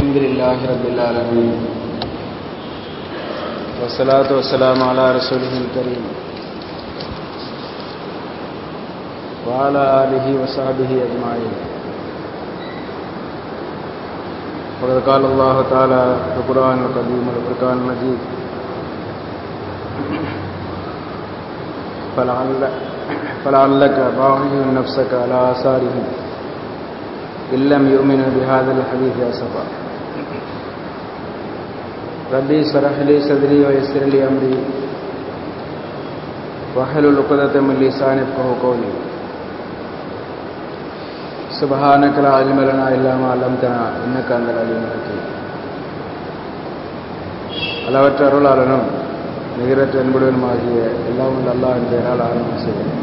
الحمد لله رب العالمين والصلاة والسلام على رسوله الكريم وعلى آله وصحبه أجمعين وقد قال الله تعالى في القرآن القديم والفرقان المجيد فلعل فلعلك باعث نفسك على آثارهم إن لم يؤمنوا بهذا الحديث أسفا ربي اشرح لي صدري ويسر لي أمري واحلل عقدة من لساني يفقهوا قولي سبحانك لا علم لنا إلا ما علمتنا إنك أنت العليم الحكيم அளவற்ற அருளாளனும் நிகரற்ற அன்புடனுமாகிய எல்லாம் உள்ள அல்லாஹின் பெயரால் ஆரம்பம் செய்கிறேன்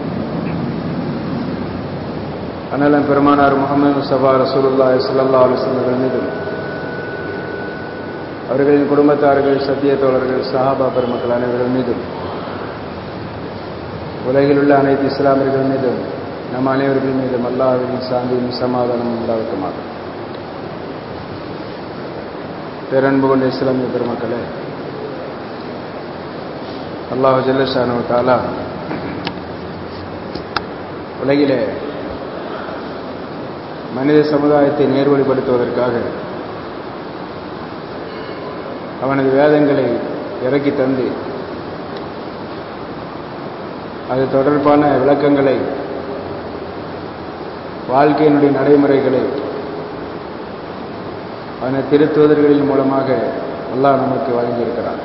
அண்ணலம் பெருமானார் முகமது முஸ்தபா ரசூலுல்லா சல்லா அலுவலர்கள் மீதும் அவர்களின் குடும்பத்தார்கள் சத்திய தோழர்கள் சஹாபா பெருமக்கள் அனைவர்கள் மீதும் உலகில் உள்ள அனைத்து இஸ்லாமியர்கள் மீதும் நம் அனைவர்கள் மீதும் அல்லாஹின் சாந்தியும் சமாதானம் உண்டாகட்டுமாக பேரன்பு கொண்ட இஸ்லாமிய பெருமக்களே அல்லாஹ் ஜல்லஷானு தாலா உலகிலே மனித சமுதாயத்தை நேர்வழிப்படுத்துவதற்காக அவனது வேதங்களை இறக்கி தந்து அது தொடர்பான விளக்கங்களை வாழ்க்கையினுடைய நடைமுறைகளை அவனை திருத்துவதர்களின் மூலமாக அல்லாஹ் நமக்கு வழங்கியிருக்கிறான்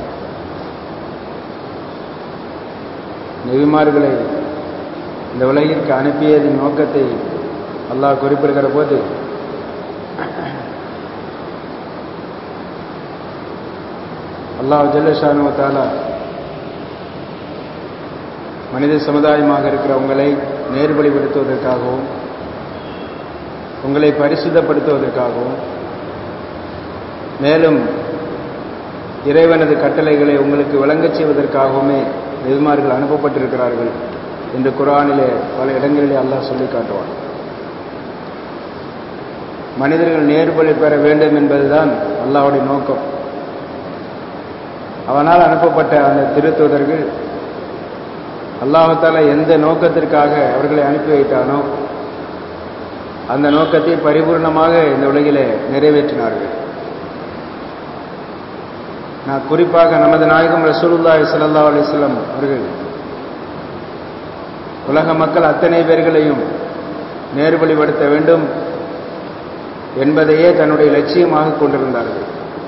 நெவிமார்களை இந்த உலகிற்கு அனுப்பியதின் நோக்கத்தை அல்லாஹ் குறிப்பிடுகிற போது அல்லாஹ் ஜல்லஷானு தாலா மனித சமுதாயமாக இருக்கிற உங்களை நேர்வழிப்படுத்துவதற்காகவும் உங்களை பரிசுத்தப்படுத்துவதற்காகவும் மேலும் இறைவனது கட்டளைகளை உங்களுக்கு விளங்கச் செய்வதற்காகவுமே நெறிமார்கள் அனுப்பப்பட்டிருக்கிறார்கள் என்று குரானிலே பல இடங்களிலே அல்லாஹ் சொல்லி காட்டுவான் மனிதர்கள் நேர்வழி பெற வேண்டும் என்பதுதான் அல்லாவுடைய நோக்கம் அவனால் அனுப்பப்பட்ட அந்த திருத்துவதர்கள் அல்லாஹால எந்த நோக்கத்திற்காக அவர்களை அனுப்பி வைத்தானோ அந்த நோக்கத்தை பரிபூர்ணமாக இந்த உலகிலே நிறைவேற்றினார்கள் நான் குறிப்பாக நமது நாயகம் ரசூலுல்லாஹி சல்லா அலிஸ்லாம் அவர்கள் உலக மக்கள் அத்தனை பேர்களையும் நேர்வழிப்படுத்த வேண்டும் என்பதையே தன்னுடைய லட்சியமாக கொண்டிருந்தார்கள்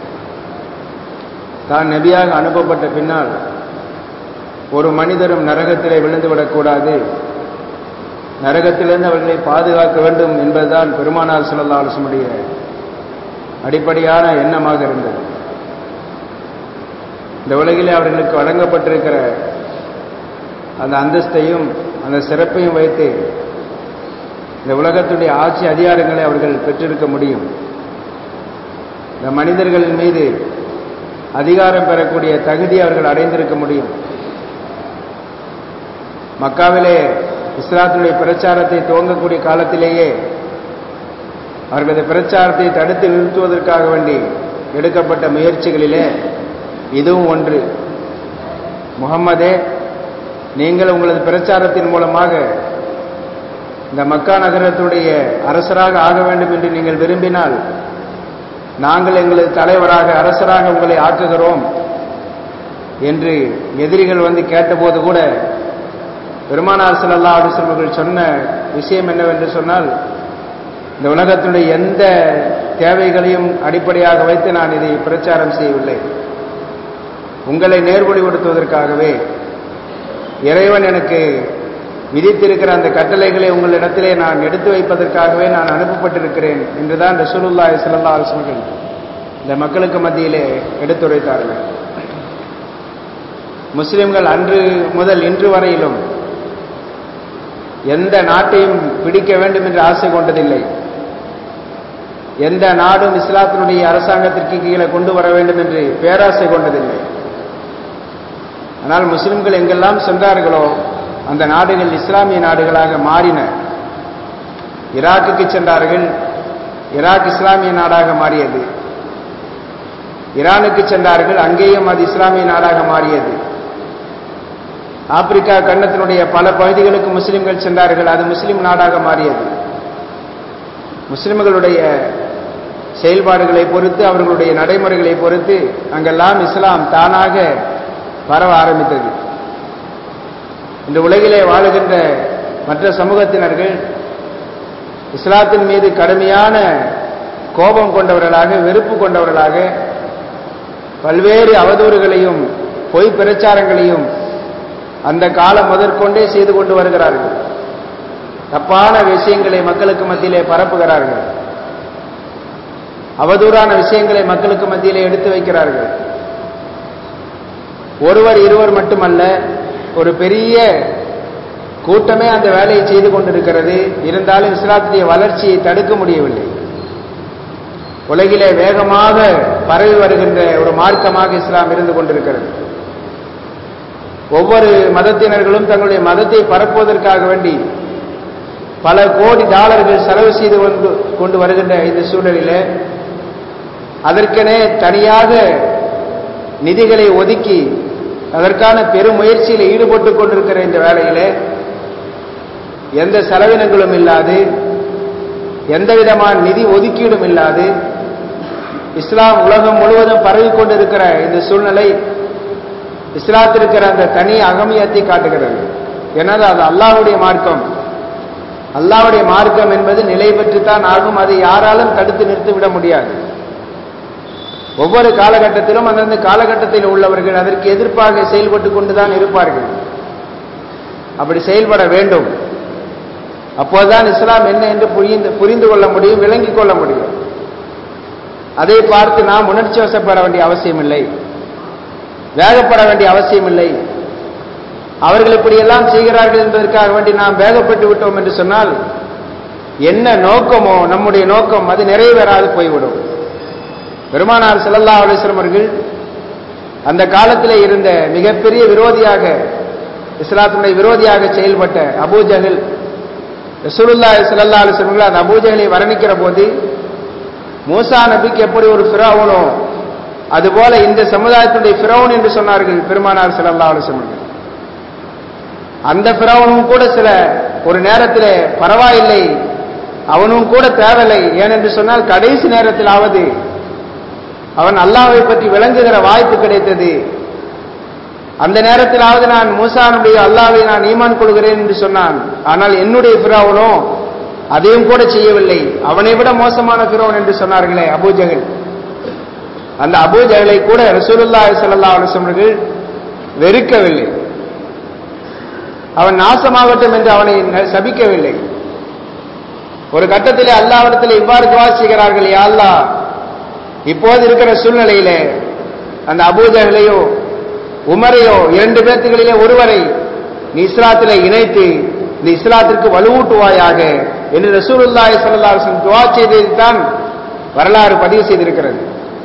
தான் நபியாக அனுப்பப்பட்ட பின்னால் ஒரு மனிதரும் நரகத்திலே விழுந்துவிடக்கூடாது நரகத்திலிருந்து அவர்களை பாதுகாக்க வேண்டும் என்பதுதான் பெருமானார் சுல்லா அலுவலமுடைய அடிப்படையான எண்ணமாக இருந்தது இந்த உலகிலே அவர்களுக்கு வழங்கப்பட்டிருக்கிற அந்த அந்தஸ்தையும் அந்த சிறப்பையும் வைத்து இந்த உலகத்துடைய ஆட்சி அதிகாரங்களை அவர்கள் பெற்றிருக்க முடியும் இந்த மனிதர்களின் மீது அதிகாரம் பெறக்கூடிய தகுதி அவர்கள் அடைந்திருக்க முடியும் மக்காவிலே இஸ்லாத்தினுடைய பிரச்சாரத்தை துவங்கக்கூடிய காலத்திலேயே அவர்களது பிரச்சாரத்தை தடுத்து நிறுத்துவதற்காக வேண்டி எடுக்கப்பட்ட முயற்சிகளிலே இதுவும் ஒன்று முகம்மதே நீங்கள் உங்களது பிரச்சாரத்தின் மூலமாக இந்த மக்கா நகரத்துடைய அரசராக ஆக வேண்டும் என்று நீங்கள் விரும்பினால் நாங்கள் எங்களது தலைவராக அரசராக உங்களை ஆக்குகிறோம் என்று எதிரிகள் வந்து கேட்டபோது கூட பெருமானார் சல்லா அலுவலர்கள் சொன்ன விஷயம் என்னவென்று சொன்னால் இந்த உலகத்துடைய எந்த தேவைகளையும் அடிப்படையாக வைத்து நான் இதை பிரச்சாரம் செய்யவில்லை உங்களை நேர்வழிப்படுத்துவதற்காகவே இறைவன் எனக்கு விதித்திருக்கிற அந்த கட்டளைகளை உங்களிடத்திலே நான் எடுத்து வைப்பதற்காகவே நான் அனுப்பப்பட்டிருக்கிறேன் என்றுதான் ரசூலுல்லா சல்லா அலுவலர்கள் இந்த மக்களுக்கு மத்தியிலே எடுத்துரைத்தார்கள் முஸ்லிம்கள் அன்று முதல் இன்று வரையிலும் எந்த நாட்டையும் பிடிக்க வேண்டும் என்று ஆசை கொண்டதில்லை எந்த நாடும் இஸ்லாத்தினுடைய அரசாங்கத்திற்கு கீழே கொண்டு வர வேண்டும் என்று பேராசை கொண்டதில்லை ஆனால் முஸ்லிம்கள் எங்கெல்லாம் சென்றார்களோ அந்த நாடுகள் இஸ்லாமிய நாடுகளாக மாறின ஈராக்குக்கு சென்றார்கள் ஈராக் இஸ்லாமிய நாடாக மாறியது ஈரானுக்கு சென்றார்கள் அங்கேயும் அது இஸ்லாமிய நாடாக மாறியது ஆப்பிரிக்கா கண்டத்தினுடைய பல பகுதிகளுக்கு முஸ்லிம்கள் சென்றார்கள் அது முஸ்லிம் நாடாக மாறியது முஸ்லிம்களுடைய செயல்பாடுகளை பொறுத்து அவர்களுடைய நடைமுறைகளை பொறுத்து அங்கெல்லாம் இஸ்லாம் தானாக பரவ ஆரம்பித்தது இந்த உலகிலே வாழுகின்ற மற்ற சமூகத்தினர்கள் இஸ்லாத்தின் மீது கடுமையான கோபம் கொண்டவர்களாக வெறுப்பு கொண்டவர்களாக பல்வேறு அவதூறுகளையும் பொய் பிரச்சாரங்களையும் அந்த காலம் முதற்கொண்டே செய்து கொண்டு வருகிறார்கள் தப்பான விஷயங்களை மக்களுக்கு மத்தியிலே பரப்புகிறார்கள் அவதூறான விஷயங்களை மக்களுக்கு மத்தியிலே எடுத்து வைக்கிறார்கள் ஒருவர் இருவர் மட்டுமல்ல ஒரு பெரிய கூட்டமே அந்த வேலையை செய்து கொண்டிருக்கிறது இருந்தாலும் இஸ்லாத்துடைய வளர்ச்சியை தடுக்க முடியவில்லை உலகிலே வேகமாக பரவி வருகின்ற ஒரு மார்க்கமாக இஸ்லாம் இருந்து கொண்டிருக்கிறது ஒவ்வொரு மதத்தினர்களும் தங்களுடைய மதத்தை பரப்புவதற்காக வேண்டி பல கோடி டாலர்கள் செலவு செய்து கொண்டு கொண்டு வருகின்ற இந்த சூழலில் அதற்கெனே தனியாக நிதிகளை ஒதுக்கி அதற்கான பெரும் முயற்சியில் ஈடுபட்டு கொண்டிருக்கிற இந்த வேலையில எந்த செலவினங்களும் இல்லாது எந்த விதமான நிதி ஒதுக்கீடும் இல்லாது இஸ்லாம் உலகம் முழுவதும் பரவி கொண்டிருக்கிற இந்த சூழ்நிலை இஸ்லாத்திருக்கிற அந்த தனி அகமியத்தை காட்டுகிறது ஏன்னா அது அல்லாஹ்வுடைய மார்க்கம் அல்லாஹ்வுடைய மார்க்கம் என்பது நிலை பெற்றுத்தான் ஆகும் அதை யாராலும் தடுத்து நிறுத்திவிட முடியாது ஒவ்வொரு காலகட்டத்திலும் அந்தந்த காலகட்டத்தில் உள்ளவர்கள் அதற்கு எதிர்ப்பாக செயல்பட்டு கொண்டுதான் இருப்பார்கள் அப்படி செயல்பட வேண்டும் அப்போதுதான் இஸ்லாம் என்ன என்று புரிந்து புரிந்து கொள்ள முடியும் விளங்கிக் கொள்ள முடியும் அதை பார்த்து நாம் உணர்ச்சி வசப்பட வேண்டிய அவசியம் இல்லை வேகப்பட வேண்டிய அவசியம் இல்லை அவர்கள் இப்படியெல்லாம் செய்கிறார்கள் என்பதற்காக வேண்டி நாம் வேகப்பட்டு விட்டோம் என்று சொன்னால் என்ன நோக்கமோ நம்முடைய நோக்கம் அது நிறைவேறாது போய்விடும் பெருமானார் செல்லல்லா அலிஸ்லம் அவர்கள் அந்த காலத்தில் இருந்த மிகப்பெரிய விரோதியாக இஸ்லாத்தினுடைய விரோதியாக செயல்பட்ட அபூஜகல் ரசூலுல்லா சல்லா அலிஸ்லம்கள் அந்த அபூஜகலை வர்ணிக்கிற போது மூசா நபிக்கு எப்படி ஒரு ஃபிரௌனோ அதுபோல இந்த சமுதாயத்தினுடைய ஃபிரௌன் என்று சொன்னார்கள் பெருமானார் செல்லல்லா அலிஸ்லம்கள் அந்த ஃபிரௌனும் கூட சில ஒரு நேரத்தில் பரவாயில்லை அவனும் கூட தேவையில்லை ஏனென்று சொன்னால் கடைசி நேரத்திலாவது அவன் அல்லாவை பற்றி விளங்குகிற வாய்ப்பு கிடைத்தது அந்த நேரத்திலாவது நான் மூசானுடைய அல்லாவை நான் ஈமான் கொள்கிறேன் என்று சொன்னான் ஆனால் என்னுடைய பிராவனோ அதையும் கூட செய்யவில்லை அவனை விட மோசமான பிறவன் என்று சொன்னார்களே அபூஜகல் அந்த அபூஜகலை கூட ரசூலுல்லா சல்லா அலுவலர்கள் வெறுக்கவில்லை அவன் நாசமாகட்டும் என்று அவனை சபிக்கவில்லை ஒரு கட்டத்திலே அல்லாவிடத்தில் இவ்வாறு துவா செய்கிறார்கள் யா அல்லா இப்போது இருக்கிற சூழ்நிலையில அந்த அபூஜகளையோ உமரையோ இரண்டு பேர்த்துகளிலே ஒருவரை நீ இஸ்லாத்திலே இணைத்து இந்த இஸ்லாத்திற்கு வலுவூட்டுவாயாக என்று ரசூலுல்லாய் சல்லாஹன் துவா செய்ததைத்தான் வரலாறு பதிவு செய்திருக்கிறது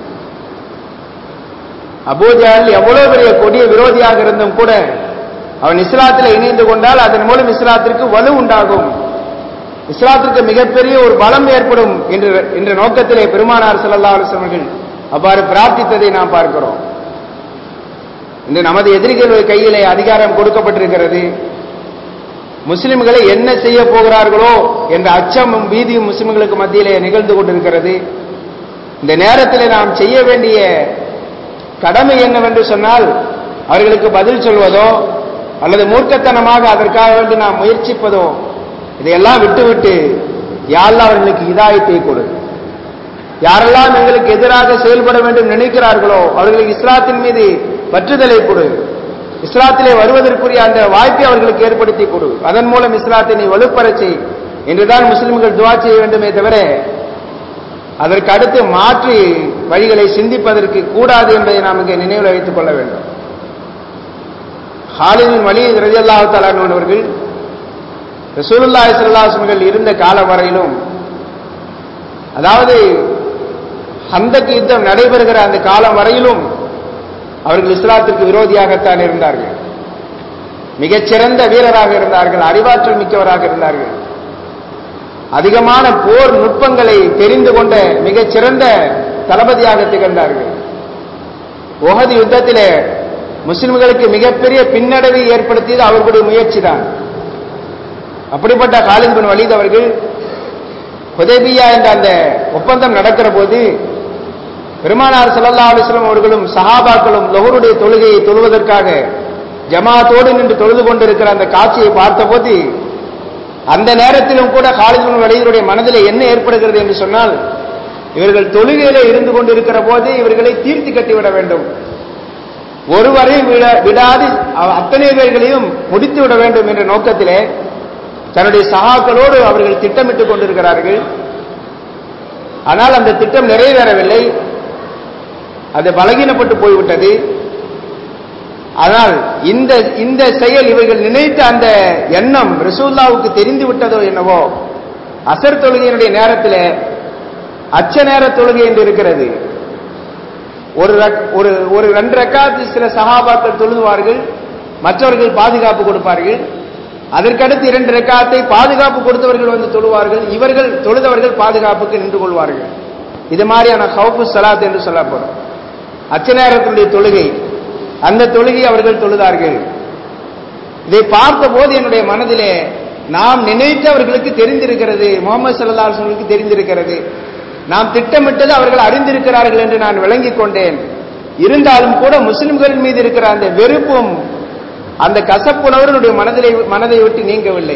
அபூஜால் எவ்வளவு பெரிய கொடிய விரோதியாக இருந்தும் கூட அவன் இஸ்லாத்தில் இணைந்து கொண்டால் அதன் மூலம் இஸ்லாத்திற்கு வலு உண்டாகும் இஸ்லாத்திற்கு மிகப்பெரிய ஒரு பலம் ஏற்படும் என்று என்ற நோக்கத்திலே பெருமானார் செல்லல்லா அலுவலர்கள் அவ்வாறு பிரார்த்தித்ததை நாம் பார்க்கிறோம் இன்று நமது எதிரிகள் கையிலே அதிகாரம் கொடுக்கப்பட்டிருக்கிறது முஸ்லிம்களை என்ன செய்ய போகிறார்களோ என்ற அச்சமும் பீதியும் முஸ்லிம்களுக்கு மத்தியிலே நிகழ்ந்து கொண்டிருக்கிறது இந்த நேரத்தில் நாம் செய்ய வேண்டிய கடமை என்னவென்று சொன்னால் அவர்களுக்கு பதில் சொல்வதோ அல்லது மூர்க்கத்தனமாக அதற்காக வேண்டி நாம் முயற்சிப்பதோ இதையெல்லாம் விட்டுவிட்டு யாரெல்லாம் அவர்களுக்கு இதாயத்தை கொடு யாரெல்லாம் எங்களுக்கு எதிராக செயல்பட வேண்டும் நினைக்கிறார்களோ அவர்களுக்கு இஸ்லாத்தின் மீது பற்றுதலை கொடு இஸ்லாத்திலே வருவதற்குரிய அந்த வாய்ப்பை அவர்களுக்கு ஏற்படுத்தி கொடு அதன் மூலம் இஸ்லாத்தை நீ வலுப்பெறச் செய் என்றுதான் முஸ்லிம்கள் துவா செய்ய வேண்டுமே தவிர அதற்கு அடுத்து மாற்றி வழிகளை சிந்திப்பதற்கு கூடாது என்பதை நாம் இங்கே நினைவில் வைத்துக் கொள்ள வேண்டும் ஹாலிதின் வழி ரஜியல்லாஹு தலானவர்கள் ரசூலுல்லா இஸ்லாஸ்மர்கள் இருந்த காலம் வரையிலும் அதாவது ஹந்தக் யுத்தம் நடைபெறுகிற அந்த காலம் வரையிலும் அவர்கள் இஸ்லாத்திற்கு விரோதியாகத்தான் இருந்தார்கள் மிகச்சிறந்த வீரராக இருந்தார்கள் அறிவாற்றல் மிக்கவராக இருந்தார்கள் அதிகமான போர் நுட்பங்களை தெரிந்து கொண்ட மிகச்சிறந்த தளபதியாக திகழ்ந்தார்கள் உஹது யுத்தத்திலே முஸ்லிம்களுக்கு மிகப்பெரிய பின்னடைவை ஏற்படுத்தியது அவர்களுடைய முயற்சி தான் அப்படிப்பட்ட காலித் பின் வலீத் அவர்கள் ஹுதைபியா என்ற அந்த ஒப்பந்தம் நடக்கிற போது பெருமானார் ஸல்லல்லாஹு அலைஹி வஸல்லம் அவர்களும் சஹாபாக்களும் லொஹருடைய தொழுகையை தொழுவதற்காக ஜமாத்தோடு நின்று தொழுது கொண்டிருக்கிற அந்த காட்சியை பார்த்தபோது அந்த நேரத்திலும் கூட காலித் பின் வலீதுடைய மனதில் என்ன ஏற்படுகிறது என்று சொன்னால் இவர்கள் தொழுகையில இருந்து கொண்டிருக்கிற போது இவர்களை தீர்த்து கட்டிவிட வேண்டும் ஒருவரையும் விட- விடாது அவ- அத்தனை பேர்களையும் முடித்து விட வேண்டும் என்ற நோக்கத்திலே தன்னுடைய சகாக்களோடு அவர்கள் திட்டமிட்டுக் கொண்டிருக்கிறார்கள் ஆனால் அந்த திட்டம் நிறைவேறவில்லை அது பலகீனப்பட்டு போய்விட்டது ஆனால் இந்த இந்த செயல் இவர்கள் நினைத்த அந்த எண்ணம் ரசூல்லாவுக்கு தெரிந்து விட்டதோ என்னவோ அசர் தொழுகையினுடைய நேரத்தில் அச்ச நேர தொழுகை என்று இருக்கிறது ஒரு ரக்- ஒரு ஒரு ரெண்டு ரக்காத்து சில சகாபாக்கள் தொழுதுவார்கள் மற்றவர்கள் பாதுகாப்பு கொடுப்பார்கள் அதற்கடுத்து இரண்டு ரக்காத்தை பாதுகாப்பு கொடுத்தவர்கள் வந்து தொழுவார்கள் இவர்கள் தொழுதவர்கள் பாதுகாப்புக்கு நின்று கொள்வார்கள் இது மாதிரியான ஹவுஃபு சலாத் என்று சொல்லப்படும் அச்ச நேரத்தினுடைய தொழுகை அந்த தொழுகை அவர்கள் தொழுதார்கள் இதை பார்த்தபோது என்னுடைய மனதிலே நாம் நினைத்து அவர்களுக்கு தெரிந்திருக்கிறது முகமது சல்லா அலுவலுக்கு தெரிந்திருக்கிறது நாம் திட்டமிட்டது அவர்கள் அறிந்திருக்கிறார்கள் என்று நான் விளங்கிக் கொண்டேன் இருந்தாலும் கூட முஸ்லிம்கள் மீது இருக்கிற அந்த வெறுப்பும் அந்த கசப்புணர்வு என்னுடைய மனதிலே மனதை விட்டு நீங்கவில்லை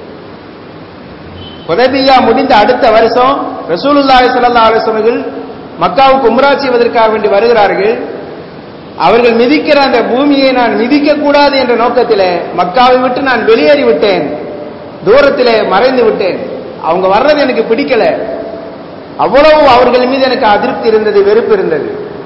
ஹுதைபியா முடிந்த அடுத்த வருஷம் ரசூலுல்லாஹி ஸல்லல்லாஹு அலைஹி வஸல்லம் மக்காவுக்கு உம்ரா செய்வதற்காக வேண்டி வருகிறார்கள் அவர்கள் மிதிக்கிற அந்த பூமியை நான் மிதிக்க கூடாது என்ற நோக்கத்திலே மக்காவை விட்டு நான் வெளியேறி விட்டேன் தூரத்திலே மறைந்து விட்டேன் அவங்க வர்றது எனக்கு பிடிக்கல அவ்வளவு அவர்கள் மீது எனக்கு அதிருப்தி இருந்தது வெறுப்பு இருந்தது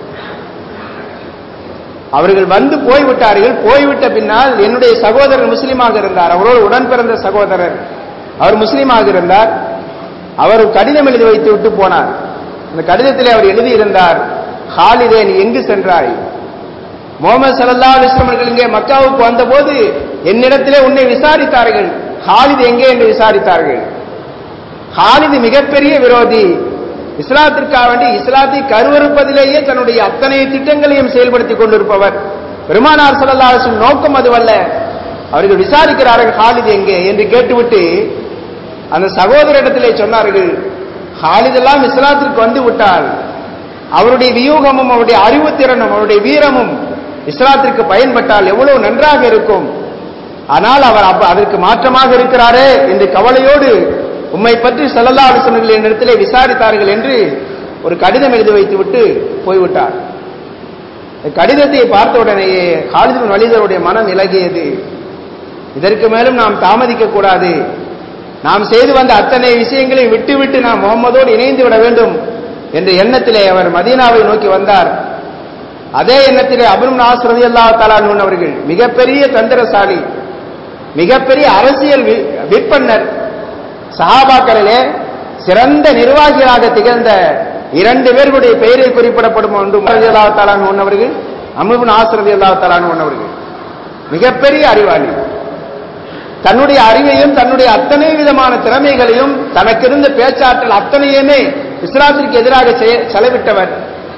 அவர்கள் வந்து போய்விட்டார்கள் போய்விட்ட பின்னால் என்னுடைய சகோதரர் முஸ்லீமாக இருந்தார் அவரோடு உடன் பிறந்த சகோதரர் அவர் முஸ்லீமாக இருந்தார் அவர் கடிதம் எழுதி வைத்து விட்டு போனார் அந்த கடிதத்திலே அவர் எழுதியிருந்தார் ஹாலிதே நீ எங்கு சென்றாய் முகமது சல்லா அலிஸ்லாம் அவர்கள் இங்கே மக்காவுக்கு வந்தபோது என்னிடத்திலே உன்னை விசாரித்தார்கள் ஹாலித் எங்கே என்று விசாரித்தார்கள் ஹாலிது மிகப்பெரிய விரோதி இஸ்லாத்திற்காக வேண்டி இஸ்லாத்தை கருவறுப்பதிலேயே தன்னுடைய அத்தனை திட்டங்களையும் செயல்படுத்திக் கொண்டிருப்பவர் பெருமானார் ஸல்லல்லாஹு அலைஹி வஸல்லம் நோக்கம் அதுவல்ல அவர்கள் விசாரிக்கிறார்கள் ஹாலித் எங்கே என்று கேட்டுவிட்டு அந்த சகோதரிடத்திலே சொன்னார்கள் ஹாலித் எல்லாம் இஸ்லாத்திற்கு வந்து விட்டால் அவருடைய வியூகமும் அவருடைய அறிவுத்திறனும் அவருடைய வீரமும் இஸ்லாத்திற்கு பயன்பட்டால் எவ்வளவு நன்றாக இருக்கும் ஆனால் அவர் அப்ப அதற்கு மாற்றமாக இருக்கிறாரே என்று கவலையோடு உம்மை பற்றி ஸல்லல்லாஹு அலைஹி வஸல்லம் என்னிடத்திலே விசாரித்தார்கள் என்று ஒரு கடிதம் எழுதி வைத்துவிட்டு போய்விட்டார் இந்த கடிதத்தை பார்த்த உடனேயே காலித் பின் வலிதருடைய மனம் இலகியது இதற்கு மேலும் நாம் தாமதிக்க கூடாது நாம் செய்து வந்த அத்தனை விஷயங்களை விட்டுவிட்டு நாம் முகம்மதோடு இணைந்து விட வேண்டும் என்ற எண்ணத்திலே அவர் மதீனாவை நோக்கி வந்தார் அதே எண்ணத்திலே அபுரும் நாஸ் ரலியல்லாஹு தஆலா அன்ஹு அவர்கள் மிகப்பெரிய தந்திரசாலி மிகப்பெரிய அரசியல் வி- விற்பன்னர் சஹாபாக்களிலே சிறந்த நிர்வாகிகளாக திகழ்ந்த இரண்டு பேர்களுடைய பெயரில் குறிப்பிடப்படும் ஒன்று ரலியல்லாஹு தஆலா அன்ஹு அவர்கள் அம்ருபின் ஆஸ் ரலியல்லாஹு தஆலா அன்ஹு அவர்கள் மிகப்பெரிய அறிவாளி தன்னுடைய அறிவையும் தன்னுடைய அத்தனை விதமான திறமைகளையும் தனக்கு இருந்த பேச்சாற்றல் அத்தனையுமே இஸ்லாத்திற்கு எதிராக செய- செலவிட்டவர்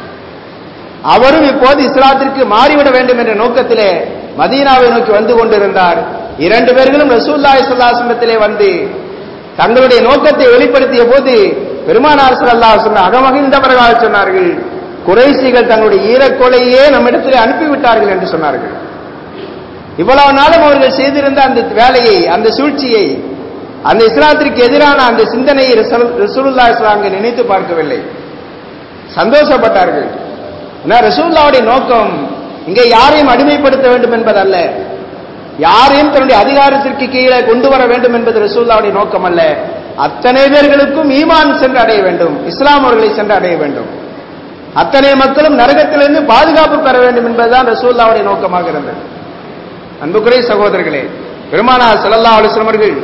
அவரும் இப்போது இஸ்லாத்திற்கு மாறிவிட வேண்டும் என்ற நோக்கத்திலே மதீனாவை நோக்கி வந்து கொண்டிருந்தார் இரண்டு பேர்களும் ரசூல்லாய் சுல்லாசனத்திலே வந்து தங்களுடைய நோக்கத்தை வெளிப்படுத்திய போது பெருமானார் ஸல்லல்லாஹு அலைஹி வஸல்லம் அகமகிழ்ந்தவர்களாக சொன்னார்கள் குறைசிகள் தங்களுடைய ஈரக்கொலையே நம்மிடத்திலே அனுப்பிவிட்டார்கள் என்று சொன்னார்கள் இவ்வளவு நாளும் அவர்கள் செய்திருந்த அந்த வேலையை அந்த சூழ்ச்சியை அந்த இஸ்லாத்திற்கு எதிரான அந்த சிந்தனையை ரசூலுல்லா இஸ்லாம்கள் நினைத்து பார்க்கவில்லை சந்தோஷப்பட்டார்கள் ஏன்னா ரசூல்லாவுடைய நோக்கம் இங்கே யாரையும் அடிமைப்படுத்த வேண்டும் என்பதல்ல யாரையும் தன்னுடைய அதிகாரத்திற்கு கீழே கொண்டு வர வேண்டும் என்பது ரசூல்லாவுடைய நோக்கம் அல்ல அத்தனை பேர்களுக்கும் ஈமான் சென்று அடைய வேண்டும் இஸ்லாம் அவர்களை சென்று அடைய வேண்டும் அத்தனை மக்களும் நரகத்திலிருந்து பாதுகாப்பு பெற வேண்டும் என்பதுதான் ரசூல்லாவுடைய நோக்கமாக இருந்தது அன்புக்குரிய சகோதரர்களே பெருமானார் ஸல்லல்லாஹு அலைஹி வஸல்லம் அவர்கள்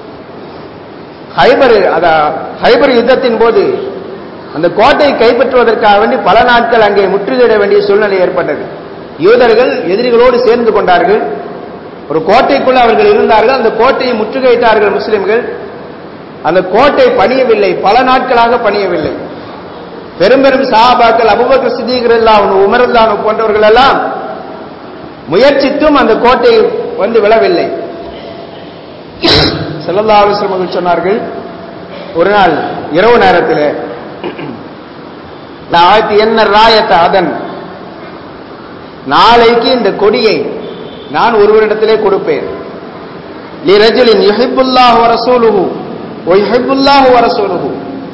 ஹைபர் அத ஹைபர் யுத்தத்தின் போது அந்த கோட்டையை கைப்பற்றுவதற்காக வேண்டி பல நாட்கள் அங்கே முற்றுகையிட வேண்டிய சூழ்நிலை ஏற்பட்டது யூதர்கள் எதிரிகளோடு சேர்ந்து கொண்டார்கள் ஒரு கோட்டைக்குள்ள அவர்கள் இருந்தார்கள் அந்த கோட்டையை முற்றுகையிட்டார்கள் முஸ்லிம்கள் அந்த கோட்டை பணியவில்லை பல நாட்களாக பணியவில்லை பெரும் பெரும் சஹாபாக்கள் அபுபக்கர் சித்திகர் எல்லாம் உமர்தான் போன்றவர்கள் எல்லாம் முயற்சித்தும் அந்த கோட்டை வந்து விழவில்லை செல்லல்லா அலுவலம் சொன்னார்கள் ஒரு நாள் இரவு நேரத்தில் ஆயிரத்தி என்ன ராயத்த அதன் நாளைக்கு இந்த கொடியை நான் ஒருவரிடத்திலே கொடுப்பேன் லிரஜுலின் யுஹிப்புல்லாஹு வரசூலுஹு ஒய்ஹிப்புல்லாஹு வரசூலுஹு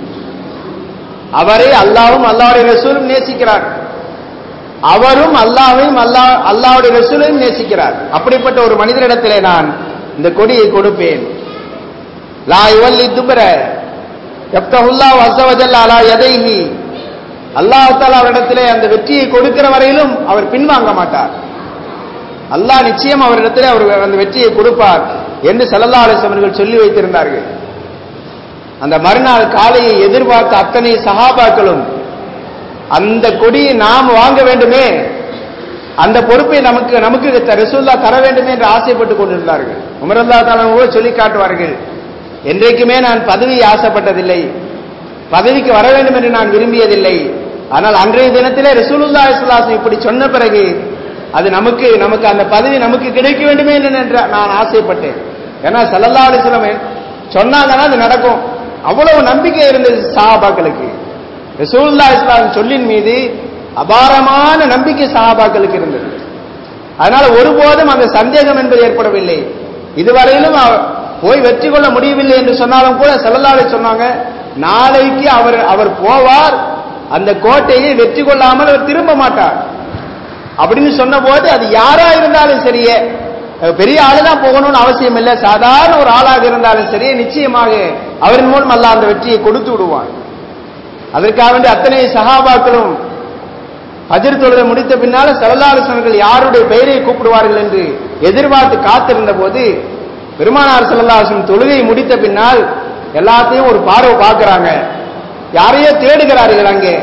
அவரை அல்லாவும் அல்லாவுடைய ரசூலும் நேசிக்கிறார் அவரும் அல்லாவையும் அல்லா அல்லாவுடைய ரசூலையும் நேசிக்கிறார் அப்படிப்பட்ட ஒரு மனிதரிடத்திலே நான் இந்த கொடியை கொடுப்பேன் லா யுவல்லி துபர எப்தஹுல்லா வசவஜல் அலா எதைஹி அல்லாஹால அவரிடத்திலே அந்த வெற்றியை கொடுக்கிற வரையிலும் அவர் பின்வாங்க மாட்டார் அல்லாஹ் நிச்சயம் அவரிடத்திலே அவர் அந்த வெற்றியை கொடுப்பார் என்று சல்லல்லா அலிஸ்வர்கள் சொல்லி வைத்திருந்தார்கள் அந்த மறுநாள் காலையை எதிர்பார்த்த அத்தனை சகாபாக்களும் அந்த கொடியை நாம் வாங்க வேண்டுமே அந்த பொறுப்பை நமக்கு நமக்கு ரசூல்லா தர வேண்டுமே என்று ஆசைப்பட்டுக் கொண்டிருந்தார்கள் உமரல்லா தாலும் கூட சொல்லி காட்டுவார்கள் என்றைக்குமே நான் பதவியை ஆசைப்பட்டதில்லை பதவிக்கு வர வேண்டும் என்று நான் விரும்பியதில்லை ஆனால் அன்றைய தினத்திலே ரசூலுல்லா இஸ்லாசம் இப்படி சொன்ன பிறகு அது நமக்கு நமக்கு அந்த பதவி நமக்கு கிடைக்க வேண்டுமே என்று நான் ஆசைப்பட்டேன் ஏன்னா சல்லல்லா அலிஸ்லாம் சொன்னாங்கன்னா அது நடக்கும் அவ்வளவு நம்பிக்கை இருந்தது சஹாபாக்களுக்கு ரசூல்லா இஸ்லாம் சொல்லின் மீது அபாரமான நம்பிக்கை சஹாபாக்களுக்கு இருந்தது அதனால ஒருபோதும் அந்த சந்தேகம் என்பது ஏற்படவில்லை இதுவரையிலும் போய் வெற்றி கொள்ள முடியவில்லை என்று சொன்னாலும் கூட செல்லல்லாவை சொன்னாங்க நாளைக்கு அவர் அவர் போவார் அந்த கோட்டையை வெற்றி கொள்ளாமல் அவர் திரும்ப மாட்டார் அப்படின்னு சொன்ன போது அது யாரா இருந்தாலும் சரியே பெரிய ஆளுதான் போகணும்னு அவசியம் இல்லை சாதாரண ஒரு ஆளாக இருந்தாலும் சரி நிச்சயமாக அவரின் மூலம் அல்ல அந்த வெற்றியை கொடுத்து விடுவான் அதற்காக வேண்டி அத்தனை சகாபாக்களும் அஜர் தொழுதை முடித்த பின்னால சரலாலோசனர்கள் யாருடைய பெயரை கூப்பிடுவார்கள் என்று எதிர்பார்த்து காத்திருந்த போது பெருமானார் செல்லல்லாசன் தொழுகை முடித்த பின்னால் எல்லாத்தையும் ஒரு பார்வை பார்க்கிறாங்க யாரையோ தேடுகிறார்கள் அங்கே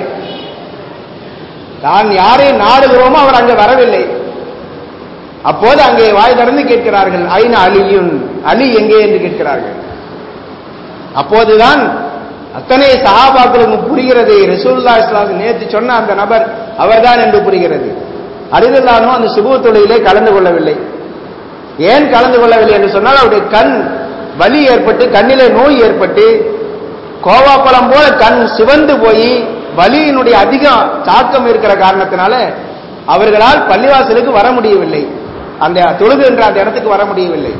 தான் யாரை நாடுகிறோமோ அவர் அங்கே வரவில்லை அப்போது அங்கே வாய் திறந்து கேட்கிறார்கள் ஐநா அலியுன் அலி எங்கே என்று கேட்கிறார்கள் அப்போதுதான் அத்தனை சகாபாக்களுக்கு புரிகிறது ரசூல்லா இஸ்லாம் நேற்று சொன்ன அந்த நபர் அவர்தான் என்று புரிகிறது அறிதல்லானும் அந்த சுப தொழிலே கலந்து கொள்ளவில்லை ஏன் கலந்து கொள்ளவில்லை என்று சொன்னால் அவருடைய கண் வலி ஏற்பட்டு கண்ணிலே நோய் ஏற்பட்டு கோவாப்பழம் போல கண் சிவந்து போய் வலியினுடைய அதிக தாக்கம் இருக்கிற காரணத்தினால அவர்களால் பள்ளிவாசலுக்கு வர முடியவில்லை அந்த தொழுகு என்ற அந்த இடத்துக்கு வர முடியவில்லை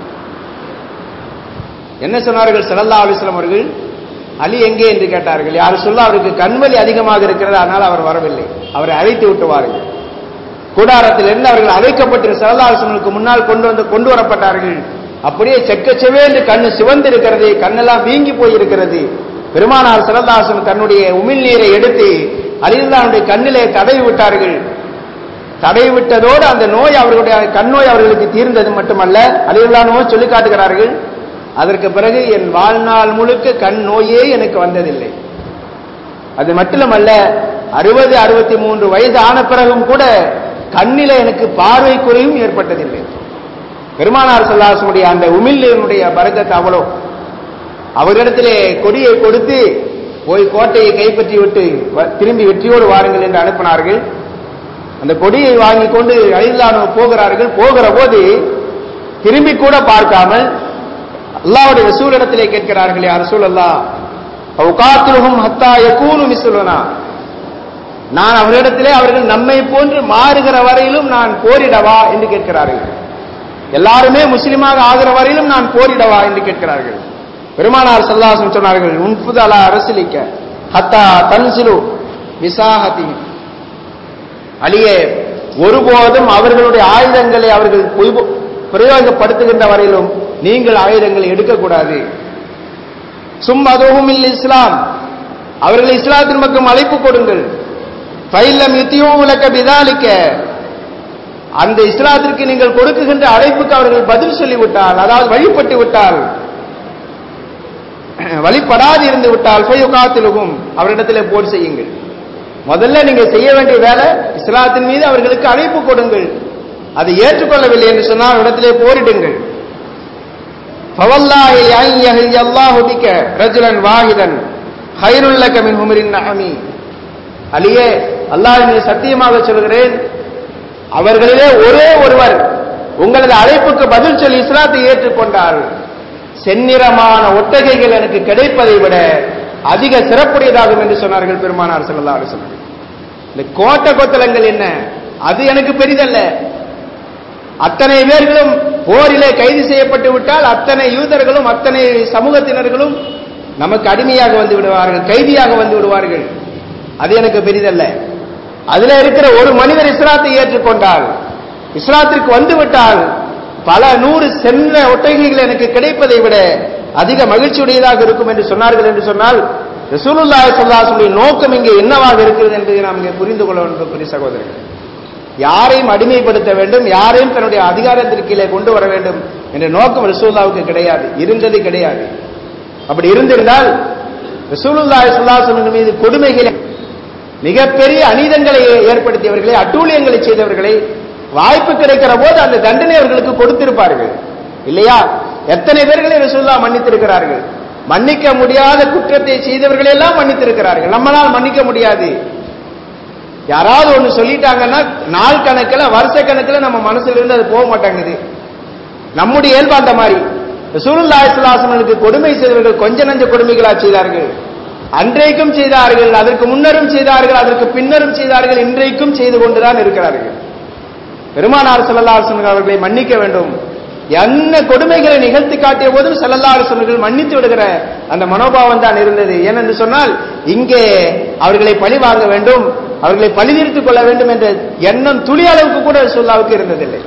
என்ன சொன்னார்கள் சல்லல்லா அலிஸ்லாம் அவர்கள் அலி எங்கே என்று கேட்டார்கள் யார் சொல்ல அவருக்கு கண்வலி அதிகமாக இருக்கிறது அதனால் அவர் வரவில்லை அவரை அழைத்து விட்டுவார்கள் கூடாரத்திலிருந்து அவர்கள் அழைக்கப்பட்டு சல்லல்லா அலிஸ்லமுக்கு முன்னால் கொண்டு வந்து கொண்டு வரப்பட்டார்கள் அப்படியே செக்க செவேன்று கண்ணு சிவந்து இருக்கிறது கண்ணெல்லாம் வீங்கி போயிருக்கிறது பெருமானார் சிறந்தாசன் தன்னுடைய உமிழ் நீரை எடுத்து அலிதானுடைய கண்ணிலே தடவி விட்டார்கள் தடவி விட்டதோடு அந்த நோய் அவர்களுடைய கண் நோய் அவர்களுக்கு தீர்ந்தது மட்டுமல்ல அலிதானோ சொல்லி காட்டுகிறார்கள் அதற்கு பிறகு என் வாழ்நாள் முழுக்க கண் நோயே எனக்கு வந்ததில்லை அது மட்டுமல்ல அறுபது அறுபத்தி மூன்று வயது ஆன பிறகும் கூட கண்ணில எனக்கு பார்வை குறையும் ஏற்பட்டதில்லை பெருமானார் சொல்லாசனுடைய அந்த உமிழ்நீருடைய பரக்கத்து அவ்வளோ அவரிடத்திலே கொடியை கொடுத்து போய் கோட்டையை கைப்பற்றி விட்டு திரும்பி வெற்றியோடு வாருங்கள் என்று அனுப்பினார்கள் அந்த கொடியை வாங்கி கொண்டு அழிந்தானோ போகிறார்கள் போகிற போது திரும்பி கூட பார்க்காமல் அல்லாவுடைய ரசூலிடத்திலே கேட்கிறார்கள் யார் ரசூல் அல்லா அவுகாத்திருகும் ஹத்தா யகூனு மிசுலனா நான் அவர்களிடத்திலே அவர்கள் நம்மை போன்று மாறுகிற வரையிலும் நான் போரிடவா என்று கேட்கிறார்கள் எல்லாருமே முஸ்லிமாக ஆகிற வரையிலும் நான் போரிடவா என்று கேட்கிறார்கள் பெருமானார் சல்லாசம் சொன்னார்கள் உன்புதலா அரசிலிக்க ஹத்தா தன்சிலு விசாகதி அலியே ஒருபோதும் அவர்களுடைய ஆயுதங்களை அவர்கள் பிரயோகப்படுத்துகின்ற வரையிலும் நீங்கள் ஆயுதங்களை எடுக்கக்கூடாது சும்மதுவும் இல் இஸ்லாம் அவர்கள் இஸ்லாத்தின் பக்கம் அழைப்பு கொடுங்கள் பைல்லம் யுத்தியும் விளக்க பிதாலிக்க அந்த இஸ்லாத்திற்கு நீங்கள் கொடுக்குகின்ற அழைப்புக்கு அவர்கள் பதில் சொல்லிவிட்டால் அதாவது வழிபட்டு விட்டால் வழிபடாது இருந்து விட்டால் காத்திலுகும் அவரிடத்திலே போர் செய்யுங்கள் முதல்ல நீங்க செய்ய வேண்டிய வேலை இஸ்லாத்தின் மீது அவர்களுக்கு அழைப்பு கொடுங்கள் அதை ஏற்றுக்கொள்ளவில்லை என்று சொன்னால் இடத்திலே போரிடுங்கள் ஃபவல்லாஹி அன் யஹ்தி அல்லாஹு பிக ரஜுலன் வாஹிதன் ஹைருல் லக மின் ஹுமரின் நஅமி அலியே அல்லாஹ் சத்தியமாக சொல்கிறேன் அவர்களிலே ஒரே ஒருவர் உங்களது அழைப்புக்கு பதில் சொல்லி இஸ்லாத்தை ஏற்றுக்கொண்டால் செந்நிறமான ஒட்டகைகள் எனக்கு கிடைப்பதை விட அதிக சிறப்புடையதாகும் என்று சொன்னார்கள் பெருமானார் ஸல்லல்லாஹு அலைஹி வஸல்லம் இந்த கோட்ட கொத்தலங்கள் என்ன அது எனக்கு பெரிதல்ல அத்தனை பேர்களும் போரிலே கைது செய்யப்பட்டு விட்டால் அத்தனை யூதர்களும் அத்தனை சமூகத்தினர்களும் நமக்கு அடிமையாக வந்து விடுவார்கள் கைதியாக வந்து விடுவார்கள் அது எனக்கு பெரிதல்ல அதுல இருக்கிற ஒரு மனிதர் இஸ்லாத்தை ஏற்றுக்கொண்டால் இஸ்லாத்திற்கு வந்து விட்டால் பல நூறு சென்ற ஒட்டகைகள் எனக்கு கிடைப்பதை விட அதிக மகிழ்ச்சியுடையதாக இருக்கும் என்று சொன்னார்கள் என்று சொன்னால் ரசூலுல்லாஹி ஸல்லல்லாஹு அலைஹி வஸல்லம் நோக்கம் இங்கே என்னவாக இருக்கிறது என்பதை நாம் இங்கே புரிந்து கொள்ள வேண்டும் பெரிய சகோதரர்கள் யாரையும் அடிமைப்படுத்த வேண்டும் யாரையும் தன்னுடைய அதிகாரத்திற்கு கீழே கொண்டு வர வேண்டும் என்ற நோக்கம் ரசூலுல்லாவுக்கு கிடையாது இருந்தது கிடையாது அப்படி இருந்திருந்தால் ரசூலுல்லாஹி ஸல்லல்லாஹு அலைஹி வஸல்லம் மீது கொடுமைகளை மிகப்பெரிய அநீதங்களை ஏற்படுத்தியவர்களை அட்டூழியங்களை செய்தவர்களை வாய்ப்பு கிடைக்கிற போது அந்த தண்டனை அவர்களுக்கு கொடுத்திருப்பார்கள் இல்லையா எத்தனை பேர்களை ரசூல்லா மன்னித்திருக்கிறார்கள் மன்னிக்க முடியாத குற்றத்தை செய்தவர்களை எல்லாம் மன்னித்திருக்கிறார்கள் நம்மளால் மன்னிக்க முடியாது யாராவது ஒண்ணு சொல்லிட்டாங்கன்னா நாள் கணக்கில் வருஷ கணக்கில் நம்ம மனசுல இருந்து அது போக மாட்டாங்குது நம்முடைய இயல்பு அந்த மாதிரி ரசூலுல்லாஹி ஸல்லல்லாஹு அலைஹி வஸல்லம் கொடுமை செய்தவர்கள் கொஞ்ச நஞ்ச கொடுமைகளா செய்தார்கள் அன்றைக்கும் செய்தார்கள் அதற்கு முன்னரும் செய்தார்கள் அதற்கு பின்னரும் செய்தார்கள் இன்றைக்கும் செய்து கொண்டுதான் இருக்கிறார்கள் பெருமானார் ஸல்லல்லாஹு அலைஹி வஸல்லம் அவர்களை மன்னிக்க வேண்டும் என்ன கொடுமைகளை நிகழ்த்தி காட்டிய போதும் ஸல்லல்லாஹு அலைஹி வஸல்லம் மன்னித்து விடுகிற அந்த மனோபாவம் தான் இருந்தது ஏனென்று சொன்னால் இங்கே அவர்களை பழி வாங்க வேண்டும் அவர்களை பழிதீர்த்துக் கொள்ள வேண்டும் என்ற எண்ணம் துளி அளவுக்கு கூட ரசூலுல்லாவுக்கு இருந்ததில்லை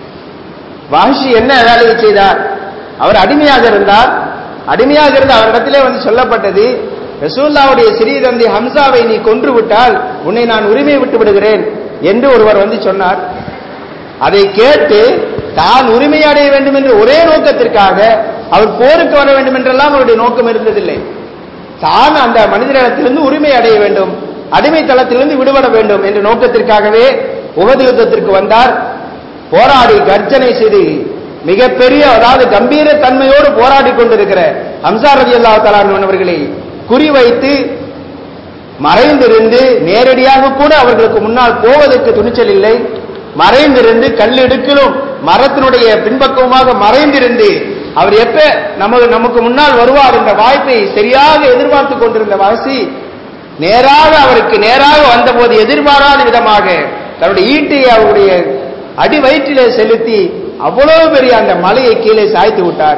வாஷி என்ன வேலையை செய்தார் அவர் அடிமையாக இருந்தார் அடிமையாக இருந்த அவரிடத்திலே வந்து சொல்லப்பட்டது ரசூல்லாவுடைய சிறிய தந்தை ஹம்சாவை நீ கொன்று விட்டால் உன்னை நான் உரிமை விட்டு விடுகிறேன் என்று ஒருவர் வந்து சொன்னார் அதை கேட்டு தான் உரிமை அடைய வேண்டும் என்று ஒரே நோக்கத்திற்காக அவர் போருக்கு வர வேண்டும் என்றெல்லாம் அவருடைய நோக்கம் இருந்ததில்லை தான் அந்த மனிதனிடத்திலிருந்து உரிமை அடைய வேண்டும் அடிமை தளத்திலிருந்து விடுபட வேண்டும் என்ற நோக்கத்திற்காகவே உகது யுத்தத்திற்கு வந்தார் போராடி கர்ஜனை செய்து மிகப்பெரிய அதாவது கம்பீர தன்மையோடு போராடி கொண்டிருக்கிற ஹம்சா ரதி அல்லா அவர்களை குறிவைத்து மறைந்திருந்து நேரடியாக கூட அவர்களுக்கு முன்னால் போவதற்கு துணிச்சல் இல்லை மறைந்திருந்து கல்லிடுக்கிலும் மரத்தினுடைய பின்பக்கமாக மறைந்திருந்து அவர் எப்ப நமக்கு நமக்கு முன்னால் வருவார் என்ற வாய்ப்பை சரியாக எதிர்பார்த்து கொண்டிருந்த வாசி நேராக அவருக்கு நேராக வந்தபோது எதிர்பாராத விதமாக தன்னுடைய ஈட்டை அவருடைய அடி வயிற்றிலே செலுத்தி அவ்வளவு பெரிய அந்த மலையை கீழே சாய்த்து விட்டார்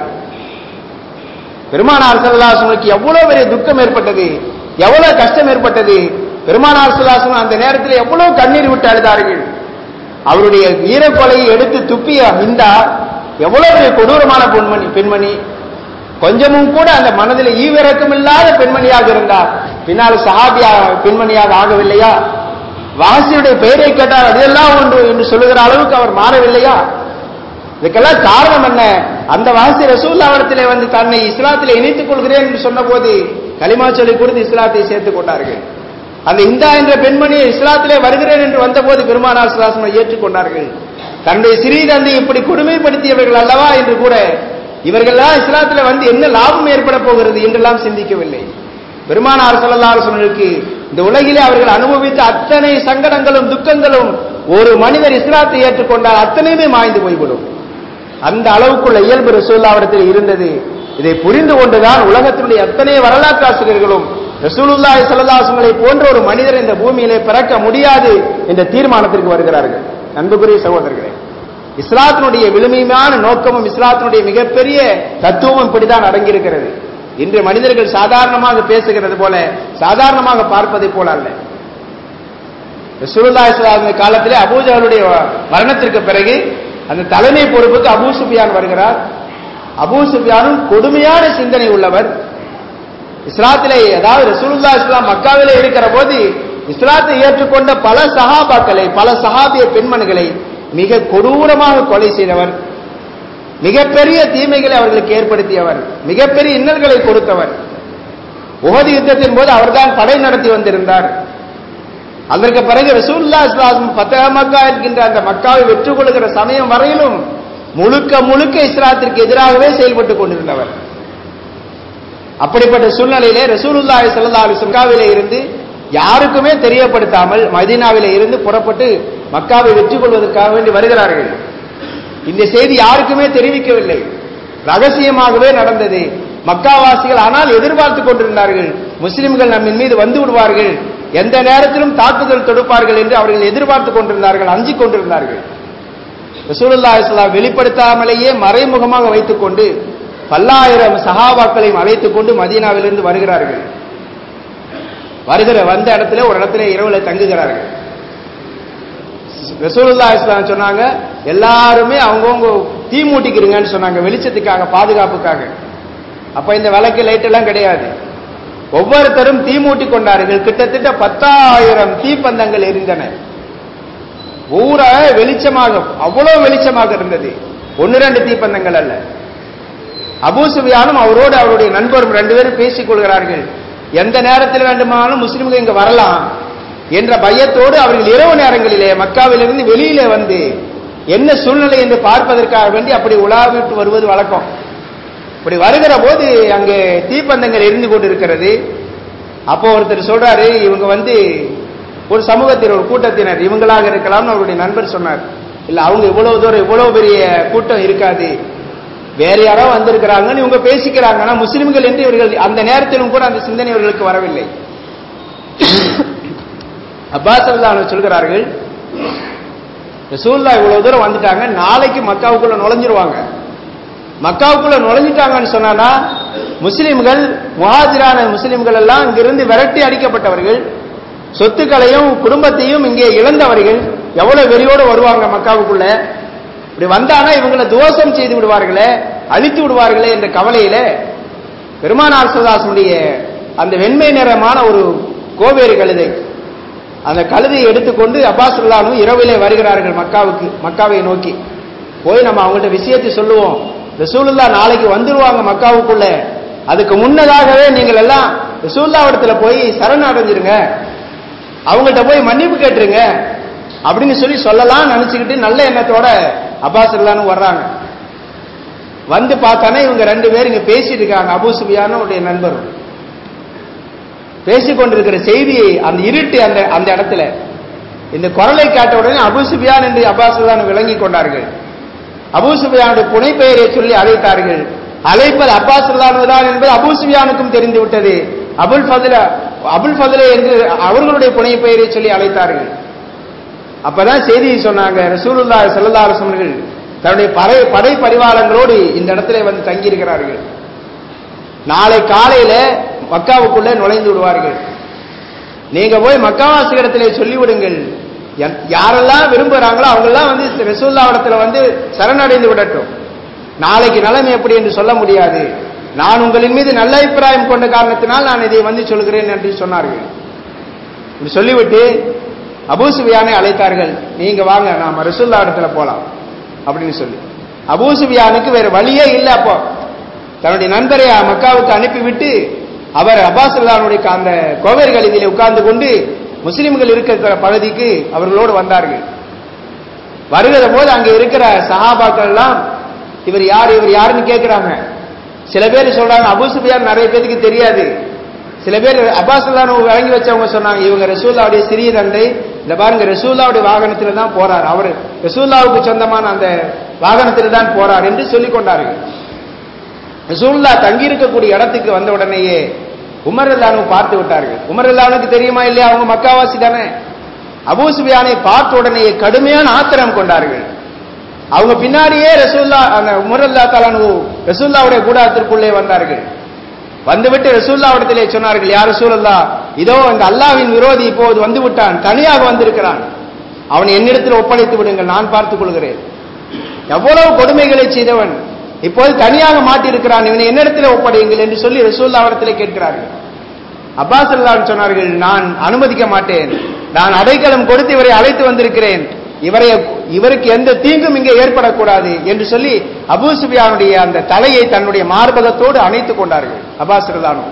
பெருமானார் சல்லாசனுக்கு எவ்வளவு பெரிய துக்கம் ஏற்பட்டது எவ்வளவு கஷ்டம் ஏற்பட்டது பெருமானார் சல்லாசன் அந்த நேரத்தில் எவ்வளவு கண்ணீர் விட்டு அழுதார்கள் அவருடைய வீரக்கொலையை எடுத்து துப்பிய இந்தா எவ்வளவு பெரிய கொடூரமான பெண்மணி பெண்மணி கொஞ்சமும் கூட அந்த மனதில் ஈவிரக்கம் இல்லாத பெண்மணியாக இருந்தார் பின்னால் சஹாபியா பெண்மணியாக ஆகவில்லையா வாசியுடைய பெயரை கேட்டால் அதெல்லாம் ஒன்று என்று சொல்லுகிற அளவுக்கு அவர் மாறவில்லையா இதுக்கெல்லாம் காரணம் என்ன அந்த வாசி ரசூல்லாவிடத்திலே வந்து தன்னை இஸ்லாத்திலே இணைத்துக் கொள்கிறேன் என்று சொன்னபோது களிமா சொல்லி கொடுத்து இஸ்லாத்தை சேர்த்துக் கொண்டார்கள் அந்த இந்தா என்ற பெண்மணி இஸ்லாத்திலே வருகிறேன் என்று வந்தபோது பெருமானார் சுலாசனை ஏற்றுக்கொண்டார்கள் தன்னுடைய சிறிய தந்தை இப்படி கொடுமைப்படுத்தியவர்கள் அல்லவா என்று கூட இவர்கள்லாம் இஸ்லாத்திலே வந்து என்ன லாபம் ஏற்பட போகிறது என்றெல்லாம் சிந்திக்கவில்லை பெருமானார் ஸல்லல்லாஹு சொன்னதற்கு இந்த உலகிலே அவர்கள் அனுபவித்த அத்தனை சங்கடங்களும் துக்கங்களும் ஒரு மனிதர் இஸ்லாத்தை ஏற்றுக்கொண்டால் அத்தனையுமே மாய்ந்து போய்விடும் அந்த அளவுக்குள்ள இயல்பு ரசூல்லாவிடத்தில் இருந்தது இதை புரிந்து கொண்டுதான் உலகத்தினுடைய அத்தனை வரலாற்று ஆசிரியர்களும் ரசூலுல்லாஹி ஸல்லல்லாஹு போன்ற ஒரு மனிதர் இந்த பூமியிலே பிறக்க முடியாது என்ற தீர்மானத்திற்கு வருகிறார்கள் அன்புக்குரிய சகோதரர்களே இஸ்லாத்தினுடைய விழுமையான நோக்கமும் இஸ்லாத்தினுடைய மிகப்பெரிய தத்துவமும் இப்படிதான் அடங்கியிருக்கிறது இன்று மனிதர்கள் சாதாரணமாக பேசுகிறது போல சாதாரணமாக பார்ப்பதை போல அல்ல ரசூலுல்லாஹி ஸல்லல்லாஹு காலத்திலே அபூஜஹலுடைய மரணத்திற்கு பிறகு அந்த தலைமை பொறுப்புக்கு அபூ சுஃபியான் வருகிறார் அபூ சுஃபியானும் கொடுமையான சிந்தனை உள்ளவர் இஸ்லாத்திலே அதாவது ரசூலுல்லா இஸ்லாம் மக்காவிலே இருக்கிற போது இஸ்லாத்தை ஏற்றுக்கொண்ட பல சஹாபாக்களை பல சஹாபிய பெண்மணிகளை மிக கொடூரமாக கொலை செய்தவர் மிகப்பெரிய தீமைகளை அவர்களுக்கு ஏற்படுத்தியவர் மிகப்பெரிய இன்னல்களை கொடுத்தவர் உகது யுத்தத்தின் போது அவர்தான் படை நடத்தி வந்திருந்தார் அதற்கு பிறகு ரசூல்லா இஸ்லாம் பத்தக மக்கா என்கின்ற அந்த மக்காவை வெற்றி கொள்கிற சமயம் வரையிலும் முழுக்க முழுக்க இஸ்லாத்திற்கு எதிராகவே செயல்பட்டுக் கொண்டிருந்தவர் அப்படிப்பட்ட சூழ்நிலையிலே ரசூலுல்லாஹி ஸல்லல்லாஹு அலைஹி வஸல்லம் இருந்து யாருக்குமே தெரியப்படுத்தாமல் மதீனாவில இருந்து புறப்பட்டு மக்காவை வெற்றி கொள்வதற்காக வேண்டி வருகிறார்கள் இந்த செய்தி யாருக்குமே தெரிவிக்கவில்லை ரகசியமாகவே நடந்தது மக்காவாசிகள் ஆனால் எதிர்பார்த்து கொண்டிருந்தார்கள் முஸ்லிம்கள் நம்மின் மீது வந்து விடுவார்கள் எந்த நேரத்திலும் தாக்குதல் தொடுப்பார்கள் என்று அவர்கள் எதிர்பார்த்து கொண்டிருந்தார்கள் அஞ்சிக் கொண்டிருந்தார்கள் ரசூலுல்லா இஸ்லாம் வெளிப்படுத்தாமலேயே மறைமுகமாக வைத்துக் கொண்டு பல்லாயிரம் சஹாபாக்களையும் அழைத்துக் கொண்டு மதீனாவிலிருந்து வருகிறார்கள் வருகிற வந்த இடத்துல ஒரு இடத்துல இரவுல தங்குகிறார்கள் ரசூலுல்லா இஸ்லாம் சொன்னாங்க எல்லாருமே அவங்கவுங்க தீ மூட்டிக்கிறீங்கன்னு சொன்னாங்க வெளிச்சத்துக்காக பாதுகாப்புக்காக அப்ப இந்த விளக்கு லைட் எல்லாம் கிடையாது ஒவ்வொருத்தரும் தீ மூட்டி கொண்டார்கள் கிட்டத்தட்ட பத்தாயிரம் தீப்பந்தங்கள் எரிந்தன ஊரா வெளிச்சமாக அவ்வளவு வெளிச்சமாக இருந்தது ஒன்னு ரெண்டு தீப்பந்தங்கள் அல்ல அபூசுபியானும் அவரோடு அவருடைய நண்பரும் ரெண்டு பேரும் பேசிக் கொள்கிறார்கள் எந்த நேரத்தில் வேண்டுமானாலும் முஸ்லிம்கள் இங்க வரலாம் என்ற பயத்தோடு அவர்கள் இரவு நேரங்களிலே மக்காவிலிருந்து வெளியிலே வந்து என்ன சூழ்நிலை என்று பார்ப்பதற்காக வேண்டி அப்படி உலாவிட்டு வருவது வழக்கம் இப்படி வருகிற போது அங்கே தீப்பந்தங்கள் எரிந்து கொண்டிருக்கிறது அப்போ ஒருத்தர் சொல்றாரு இவங்க வந்து ஒரு சமூகத்தினர் ஒரு கூட்டத்தினர் இவங்களாக இருக்கலாம்னு அவருடைய நண்பர் சொன்னார் இல்ல அவங்க இவ்வளவு தூரம் இவ்வளவு பெரிய கூட்டம் இருக்காது வேற யாரோ வந்திருக்கிறாங்கன்னு இவங்க பேசிக்கிறாங்க ஆனா முஸ்லிம்கள் என்று இவர்கள் அந்த நேரத்திலும் கூட அந்த சிந்தனை இவர்களுக்கு வரவில்லை அப்பாஸ் அல்லாஹ் சொல்கிறார்கள் ரசூல்லா இவ்வளவு தூரம் வந்துட்டாங்க நாளைக்கு மக்காவுக்குள்ள நுழைஞ்சிருவாங்க மக்காவுக்குள்ள நுழைஞ்சிட்டாங்கன்னு சொன்னா முஸ்லிம்கள் முஹாஜிரான முஸ்லிம்கள் எல்லாம் இங்கிருந்து விரட்டி அடிக்கப்பட்டவர்கள் சொத்துக்களையும் குடும்பத்தையும் இங்கே இழந்தவர்கள் எவ்வளவு வெறியோடு வருவாங்க மக்காவுக்குள்ள இப்படி வந்தானா இவங்களை துவசம் செய்து விடுவார்களே அழித்து விடுவார்களே என்ற கவலையில பெருமானார் சுதாசனுடைய அந்த வெண்மை நிறமான ஒரு கோவேறு கழுதை அந்த கழுதையை எடுத்துக்கொண்டு அப்பாசுல்லானும் இரவிலே வருகிறார்கள் மக்காவுக்கு மக்காவை நோக்கி போய் நம்ம அவங்கள்ட்ட விஷயத்தை சொல்லுவோம் ரசூலுல்லா நாளைக்கு வந்துருவாங்க மக்காவுக்குள்ள அதுக்கு முன்னதாகவே நீங்கள் எல்லாம் ரசூல்லா இடத்துல போய் சரண் அடைஞ்சிருங்க அவங்கள்ட்ட போய் மன்னிப்பு கேட்டுருங்க அப்படின்னு சொல்லி சொல்லலாம் நினைச்சுக்கிட்டு நல்ல எண்ணத்தோட அப்பாஸ் இல்லான்னு வர்றாங்க வந்து பார்த்தானே இவங்க ரெண்டு பேரும் இங்க பேசிட்டு இருக்காங்க அபு சுபியான உடைய நண்பரும் பேசிக் கொண்டிருக்கிற செய்தியை அந்த இருட்டு அந்த அந்த இடத்துல இந்த குரலை கேட்ட உடனே அபு சுபியான் என்று அப்பாஸ் விளங்கி கொண்டார்கள் அபு சுபியானுடைய புனை பெயரை சொல்லி அழைத்தார்கள் அழைப்பது அப்பாஸ் தான் என்பது அபு சுபியானுக்கும் தெரிந்து விட்டது அபுல் ஃபதுல அபுல் ஃபதுலே என்று அவர்களுடைய புனை பெயரை சொல்லி அழைத்தார்கள் அப்பதான் செய்தியை சொன்னாங்க ரசூலுல்லா சல்லா அலுவலர்கள் தன்னுடைய படை படை பரிவாரங்களோடு இந்த இடத்துல வந்து தங்கியிருக்கிறார்கள் நாளை காலையில மக்காவுக்குள்ளே நுழைந்து விடுவார்கள் நீங்க போய் மக்காவாசி இடத்திலே சொல்லிவிடுங்கள் யாரெல்லாம் விரும்புகிறாங்களோ அவங்கெல்லாம் வந்து ரசூல்லா இடத்துல வந்து சரணடைந்து விடட்டும் நாளைக்கு நிலைமை எப்படி என்று சொல்ல முடியாது நான் உங்களின் மீது நல்ல அபிப்பிராயம் கொண்ட காரணத்தினால் நான் இதை வந்து சொல்கிறேன் என்று சொன்னார்கள் இப்படி சொல்லிவிட்டு அபூசுபியானை அழைத்தார்கள் நீங்க வாங்க நாம ரசூல்லா இடத்துல போலாம் அப்படின்னு சொல்லி அபூசுபியானுக்கு வேற வழியே இல்லை அப்போ தன்னுடைய நண்பரை மக்காவுக்கு அனுப்பிவிட்டு அவர் அப்பாசுல்லானுடைய அந்த கோவேர் கழிதிலே உட்கார்ந்து கொண்டு முஸ்லிம்கள் இருக்கிற பகுதிக்கு அவர்களோடு வந்தார்கள் வருகிற போது அங்க இருக்கிற சஹாபாக்கள் எல்லாம் இவர் யார் இவர் யாருன்னு கேட்கிறாங்க சில பேர் சொல்றாங்க அபூசுபியான் நிறைய பேருக்கு தெரியாது சில பேர் அப்பாசுல்லானு வழங்கி வச்சவங்க சொன்னாங்க இவங்க ரசூல்லாவுடைய சிறிய தந்தை இந்த பாருங்க ரசூல்லாவுடைய வாகனத்தில் தான் போறார் அவர் ரசூல்லாவுக்கு சொந்தமான அந்த வாகனத்தில் தான் போறார் என்று சொல்லிக் கொண்டார்கள் ரசூல்லா தங்கியிருக்கக்கூடிய இடத்துக்கு வந்த உடனேயே உமர் அல்லானு பார்த்து விட்டார்கள் உமர் அல்லானுக்கு தெரியுமா இல்லையா அவங்க மக்காவாசி தானே அபூசுபியானை பார்த்த உடனேயே கடுமையான ஆத்திரம் கொண்டார்கள் அவங்க பின்னாடியே ரசூல்லா அந்த உமர் அல்லா தலானு ரசூல்லாவுடைய கூடாரத்திற்குள்ளே வந்தார்கள் வந்துவிட்டு ரசூல்லாவிடத்திலே சொன்னார்கள் யார் ரசூலல்லா இதோ இந்த அல்லாவின் விரோதி இப்போது வந்து விட்டான் தனியாக வந்திருக்கிறான் அவனை என்னிடத்தில் ஒப்படைத்து விடுங்கள் நான் பார்த்துக் கொள்கிறேன் எவ்வளவு கொடுமைகளை செய்தவன் இப்போது தனியாக மாட்டியிருக்கிறான் இவனை என்னிடத்தில் ஒப்படையுங்கள் என்று சொல்லி ரசூல்லாவிடத்திலே கேட்கிறார்கள் அப்பாஸ் அல்லான் சொன்னார்கள் நான் அனுமதிக்க மாட்டேன் நான் அடைக்கலம் கொடுத்து இவரை அழைத்து வந்திருக்கிறேன் இவரை இவருக்கு எந்த தீங்கும் இங்கே ஏற்படக்கூடாது என்று சொல்லி அபூ சுபியானுடைய அந்த தலையை தன்னுடைய மார்பகத்தோடு அணைத்துக் கொண்டார்கள் அப்பாஸ் ரலானும்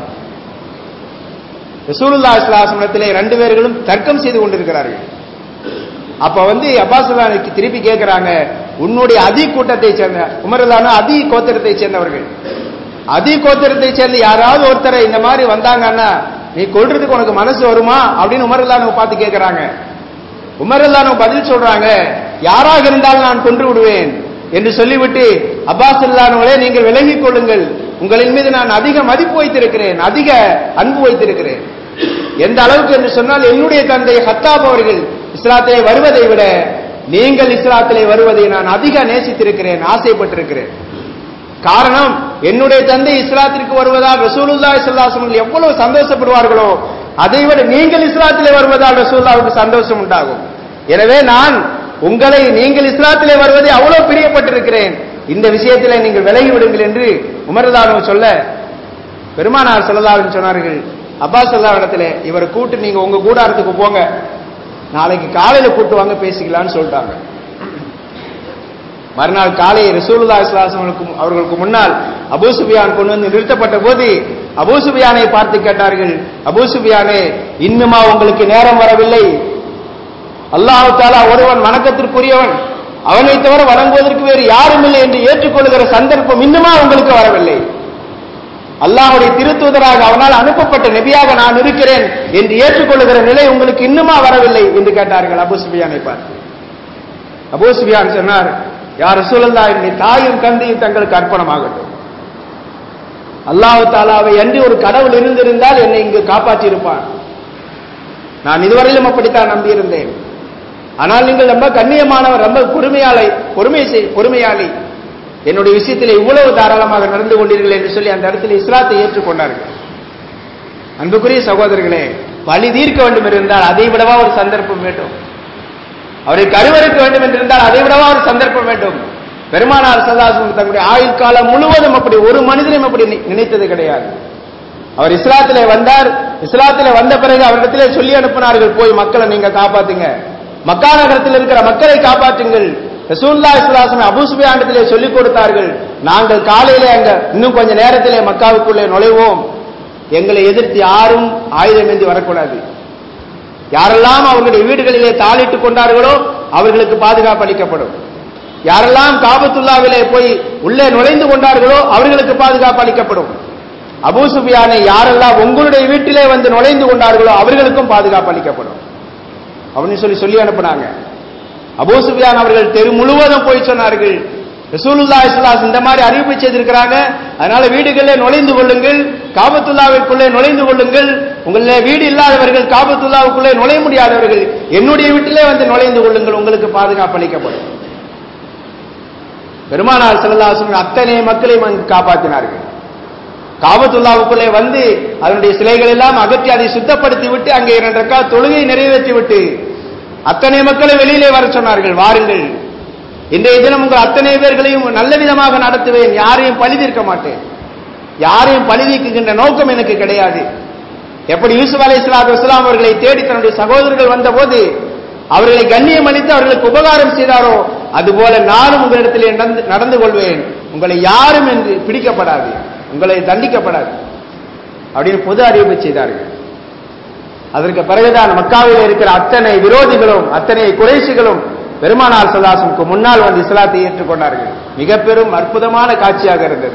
ரசூலுல்லா இஸ்லாசனத்திலே ரெண்டு பேர்களும் தர்க்கம் செய்து கொண்டிருக்கிறார்கள் அப்ப வந்து அப்பாசுல்லானுக்கு திருப்பி கேட்கிறாங்க உன்னுடைய அதி கூட்டத்தை சேர்ந்த உமரல்லான அதி கோத்திரத்தை சேர்ந்தவர்கள் அதி கோத்திரத்தை சேர்ந்த யாராவது ஒருத்தரை இந்த மாதிரி வந்தாங்கன்னா நீ கொல்றதுக்கு உனக்கு மனசு வருமா அப்படின்னு உமரல்லானு பார்த்து கேட்கறாங்க உமரல்லானு பதில் சொல்றாங்க யாராக இருந்தாலும் நான் கொன்று விடுவேன் என்று சொல்லிவிட்டு அப்பாஸ் இல்லானவர்களே நீங்கள் விலகிக் கொள்ளுங்கள் உங்களின் மீது நான் அதிக மதிப்பு வைத்திருக்கிறேன் அதிக அன்பு வைத்திருக்கிறேன் எந்த அளவுக்கு என்று சொன்னால் என்னுடைய தந்தை ஹத்தாப் அவர்கள் இஸ்லாத்திலே வருவதை விட நீங்கள் இஸ்லாத்திலே வருவதை நான் அதிக நேசித்திருக்கிறேன் ஆசைப்பட்டிருக்கிறேன் காரணம் என்னுடைய தந்தை இஸ்லாத்திற்கு வருவதால் ரசூலுல்லாஹி ஸல்லல்லாஹு அலைஹி வஸல்லம் எவ்வளவு சந்தோஷப்படுவார்களோ அதை விட நீங்கள் இஸ்லாத்திலே வருவதால் ரசூலுல்லாஹ்வுக்கு சந்தோஷம் உண்டாகும் எனவே நான் உங்களை நீங்கள் இஸ்லாத்திலே வருவதை அவ்வளவு பிரியப்பட்டிருக்கிறேன் இந்த விஷயத்திலே நீங்கள் விலகி விடுங்கள் என்று உமர்தானு சொல்ல பெருமானார் செல்லதாவின் சொன்னார்கள் அப்பாஸ் அல்லா இடத்துல இவரை கூட்டு நீங்க உங்க கூடாரத்துக்கு போங்க நாளைக்கு காலையில கூட்டு வாங்க பேசிக்கலாம்னு சொல்லிட்டாங்க மறுநாள் காலை ரசூலுல்லா இஸ்லாசம் அவர்களுக்கு முன்னால் அபூ சுபியான் கொண்டு வந்து நிறுத்தப்பட்ட போது அபூ சுபியானை பார்த்து கேட்டார்கள் அபூ சுபியானே இன்னுமா உங்களுக்கு நேரம் வரவில்லை அல்லாஹு தாலா ஒருவன் வணக்கத்திற்குரியவன் அவனை தவிர வணங்குவதற்கு வேறு யாரும் இல்லை என்று ஏற்றுக்கொள்கிற சந்தர்ப்பம் இன்னுமா உங்களுக்கு வரவில்லை அல்லாஹுடைய திருத்தூதராக அவனால் அனுப்பப்பட்ட நபியாக நான் இருக்கிறேன் என்று ஏற்றுக்கொள்ளுகிற நிலை உங்களுக்கு இன்னுமா வரவில்லை என்று கேட்டார்கள் அபூ சுபியானை பார்த்து அபூ சுபியான் சொன்னார் யார் சூழல்லா என்னுடைய தாயும் தந்தையும் தங்களுக்கு அர்ப்பணமாகட்டும் அல்லாஹு தாலாவை அன்றி ஒரு கடவுள் இருந்திருந்தால் என்னை இங்கு காப்பாற்றி இருப்பான் நான் இதுவரையிலும் அப்படித்தான் நம்பியிருந்தேன் ஆனால் நீங்கள் ரொம்ப கண்ணியமானவர் ரொம்ப பொறுமையாளை பொறுமை செய் பொறுமையாளி என்னுடைய விஷயத்தில் இவ்வளவு தாராளமாக நடந்து கொண்டீர்கள் என்று சொல்லி அந்த இடத்துல இஸ்லாத்தை ஏற்றுக்கொண்டார்கள் அன்புக்குரிய சகோதரர்களே பழி தீர்க்க வேண்டும் இருந்தால் அதை விடவா ஒரு சந்தர்ப்பம் வேண்டும் அவரை கருவறுக்க வேண்டும் என்றிருந்தால் அதை விடவா ஒரு சந்தர்ப்பம் வேண்டும் பெருமானார் சதாசம் தங்களுடைய ஆயுள் காலம் முழுவதும் அப்படி ஒரு மனிதனும் அப்படி நினைத்தது கிடையாது அவர் இஸ்லாத்திலே வந்தார் இஸ்லாத்திலே வந்த பிறகு அவரிடத்திலே சொல்லி அனுப்பினார்கள் போய் மக்களை நீங்க காப்பாத்துங்க மக்கா நகரத்தில் இருக்கிற மக்களை காப்பாற்றுங்கள் ரசூல்லா இஸ்லாசம் அபூசுபியாண்டத்திலே சொல்லிக் கொடுத்தார்கள் நாங்கள் காலையிலே அங்க இன்னும் கொஞ்ச நேரத்திலே மக்காவுக்குள்ளே நுழைவோம் எங்களை எதிர்த்து யாரும் ஆயுதமேந்தி வரக்கூடாது யாரெல்லாம் அவர்களுடைய வீடுகளிலே தாளிட்டுக் கொண்டார்களோ அவர்களுக்கு பாதுகாப்பு அளிக்கப்படும் யாரெல்லாம் காபத்துல்லாவிலே போய் உள்ளே நுழைந்து கொண்டார்களோ அவர்களுக்கு பாதுகாப்பு அளிக்கப்படும் அபூ சுபியானை யாரெல்லாம் உங்களுடைய வீட்டிலே வந்து நுழைந்து கொண்டார்களோ அவர்களுக்கும் பாதுகாப்பு அளிக்கப்படும் அப்படின்னு சொல்லி சொல்லி அனுப்புனாங்க அபூ சுபியான் அவர்கள் தெரு முழுவதும் போய் சொன்னார்கள் ரசூலுல்லா இஸ்லாஸ் இந்த மாதிரி அறிவிப்பு செய்திருக்கிறாங்க அதனால வீடுகளிலே நுழைந்து கொள்ளுங்கள் காபத்துல்லாவிற்குள்ளே நுழைந்து கொள்ளுங்கள் உங்களிலே வீடு இல்லாதவர்கள் காபத்துல்லாவுக்குள்ளே நுழைய முடியாதவர்கள் என்னுடைய வீட்டிலே வந்து நுழைந்து கொள்ளுங்கள் உங்களுக்கு பாதுகாப்பு அளிக்கப்படும் பெருமானார் செல்லாசன் அத்தனை மக்களையும் அங்கு காப்பாற்றினார்கள் காபத்துல்லாவுக்குள்ளே வந்து அதனுடைய சிலைகள் எல்லாம் அகற்றி அதை சுத்தப்படுத்தி விட்டு அங்கே இரண்டு ரக்கா தொழுகை நிறைவேற்றி விட்டு அத்தனை மக்களை வெளியிலே வர சொன்னார்கள் வாருங்கள் இன்றைய தினம் உங்கள் அத்தனை பேர்களையும் நல்ல விதமாக நடத்துவேன் யாரையும் பழி தீர்க்க மாட்டேன் யாரையும் பழி தீர்க்குகின்ற நோக்கம் எனக்கு கிடையாது எப்படி யூசுப் அலை இஸ்லாத்து இஸ்லாம் அவர்களை தேடி தன்னுடைய சகோதரர்கள் வந்தபோது அவர்களை கண்ணியம் அளித்து அவர்களுக்கு உபகாரம் செய்தாரோ அதுபோல நானும் உங்களிடத்திலே நடந்து நடந்து கொள்வேன் உங்களை யாரும் என்று பிடிக்கப்படாது உங்களை தண்டிக்கப்படாது அப்படின்னு பொது அறிவிப்பு செய்தார்கள் அதற்கு பிறகுதான் மக்காவில் இருக்கிற அத்தனை விரோதிகளும் அத்தனை குறைசிகளும் பெருமானார் சதாசனுக்கு முன்னால் வந்து இஸ்லாத்தை ஏற்றுக்கொண்டார்கள் மிக பெரும் அற்புதமான காட்சியாக இருந்தது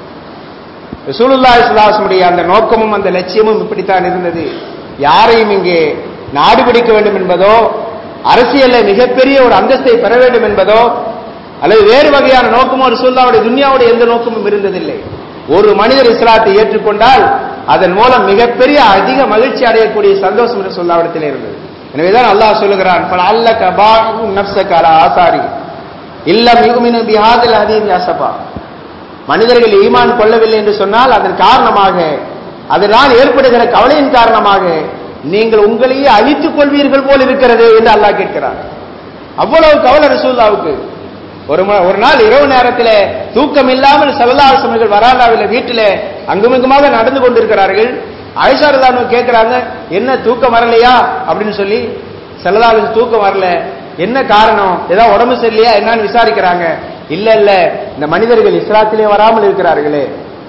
ரசூலுல்லா இஸ்லாசனுடைய அந்த நோக்கமும் அந்த லட்சியமும் இப்படித்தான் இருந்தது யாரையும் இங்கே நாடு பிடிக்க வேண்டும் என்பதோ அரசியல்ல மிகப்பெரிய ஒரு அந்தஸ்தை பெற வேண்டும் என்பதோ அல்லது வேறு வகையான நோக்கமோ ரசூல்லாவுடைய துன்யாவுடைய எந்த நோக்கமும் இருந்ததில்லை ஒரு மனிதர் இஸ்லாத்தை ஏற்றுக்கொண்டால் அதன் மூலம் மிகப்பெரிய அதிக மகிழ்ச்சி அடையக்கூடிய சந்தோஷம் என்று சொல்லாவிடத்தில் இருந்தது எனவேதான் அல்லாஹ் சொல்லுகிறான் பல அல்ல கபா நப்சகால ஆசாரி இல்லம் யுகுமினு பிஹாதில் அதீம் யாசபா மனிதர்கள் ஈமான் கொள்ளவில்லை என்று சொன்னால் அதன் காரணமாக அதனால் ஏற்படுகிற கவலையின் காரணமாக நீங்கள் உங்களையே அழித்துக் கொள்வீர்கள் போல் இருக்கிறது என்று அல்லாஹ் கேட்கிறார் அவ்வளவு கவலை ரசூல்லாவுக்கு ஒரு ஒரு நாள் இரவு நேரத்தில் தூக்கம் இல்லாமல் செல்லலாசமர்கள் வராண்டாவில் வீட்டில் அங்குமிங்குமாக நடந்து கொண்டிருக்கிறார்கள் ஆயிஷாரதானு கேட்கிறாங்க என்ன தூக்கம் வரலையா அப்படின்னு சொல்லி செல்லலாவில் தூக்கம் வரல என்ன காரணம் ஏதாவது உடம்பு சரியில்லையா என்னன்னு விசாரிக்கிறாங்க இல்ல இல்ல இந்த மனிதர்கள் இஸ்லாத்திலே வராமல் இருக்கிறார்களே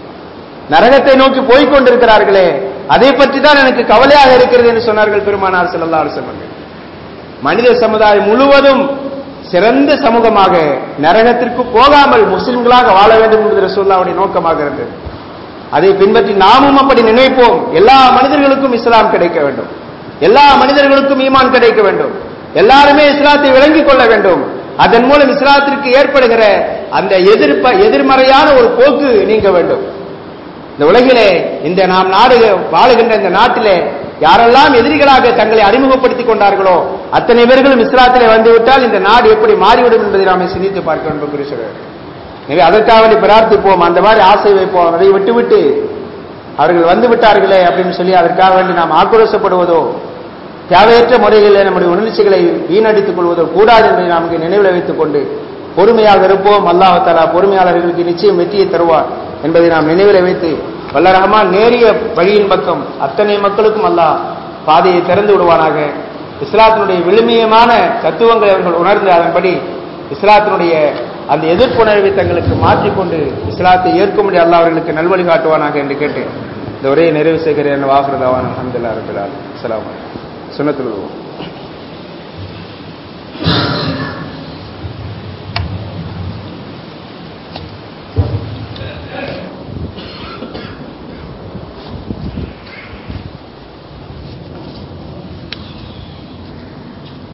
நரகத்தை நோக்கி போய்கொண்டிருக்கிறார்களே அதை பற்றி தான் எனக்கு கவலையாக இருக்கிறது என்று சொன்னார்கள் பெருமானார் செல்லல்லா அவர்கள் மனித சமுதாயம் முழுவதும் சிறந்த சமூகமாக நரகத்திற்கு போகாமல் முஸ்லிம்களாக வாழ வேண்டும் என்பது ரசூல்லாவுடைய நோக்கமாக இருந்தது அதை பின்பற்றி நாமும் அப்படி நினைப்போம் எல்லா மனிதர்களுக்கும் இஸ்லாம் கிடைக்க வேண்டும் எல்லா மனிதர்களுக்கும் ஈமான் கிடைக்க வேண்டும் எல்லாருமே இஸ்லாத்தை விளங்கிக் கொள்ள வேண்டும் அதன் மூலம் இஸ்லாத்திற்கு ஏற்படுகிற அந்த எதிர்ப்ப எதிர்மறையான ஒரு போக்கு நீங்க வேண்டும் இந்த உலகிலே இந்த நாம் நாடு வாழுகின்ற இந்த நாட்டிலே யாரெல்லாம் எதிரிகளாக தங்களை அறிமுகப்படுத்திக் கொண்டார்களோ அத்தனை பேர்களும் இஸ்லாத்திலே வந்துவிட்டால் இந்த நாடு எப்படி மாறிவிடும் என்பதை நாம் சிந்தித்து பார்க்க வேண்டும் என்று சொல்கிறார் எனவே அதற்காக வேண்டி பிரார்த்திப்போம் அந்த மாதிரி ஆசை வைப்போம் அதை விட்டுவிட்டு அவர்கள் வந்து விட்டார்களே அப்படின்னு சொல்லி அதற்காக வேண்டி நாம் ஆக்ரோஷப்படுவதோ தேவையற்ற முறைகளில் நம்முடைய உணர்ச்சிகளை வீணடித்துக் கொள்வதோ கூடாது என்பதை நமக்கு நினைவில் வைத்துக் கொண்டு பொறுமையாக இருப்போம் அல்லாஹ் தலா பொறுமையாளர்களுக்கு நிச்சயம் வெற்றியை தருவார் என்பதை நாம் நினைவில் வைத்து வல்ல ரஹ்மான் நேரிய வழியின் பக்கம் அத்தனை மக்களுக்கும் அல்லாஹ் பாதையை திறந்து விடுவானாக இஸ்லாத்தினுடைய விழுமியமான தத்துவங்களை அவர்கள் உணர்ந்து அதன்படி இஸ்லாத்தினுடைய அந்த எதிர்ப்புணர்வை தங்களுக்கு மாற்றிக்கொண்டு இஸ்லாத்தை ஏற்கும்படி அல்லாஹ் அவர்களுக்கு நல்வழி காட்டுவானாக என்று கேட்டு இந்த உரையை நிறைவு செய்கிறேன் வாக்குறதாவான் அஹமதுல்லா இருக்கிறார் அஸ்லாம் சுனத்துல்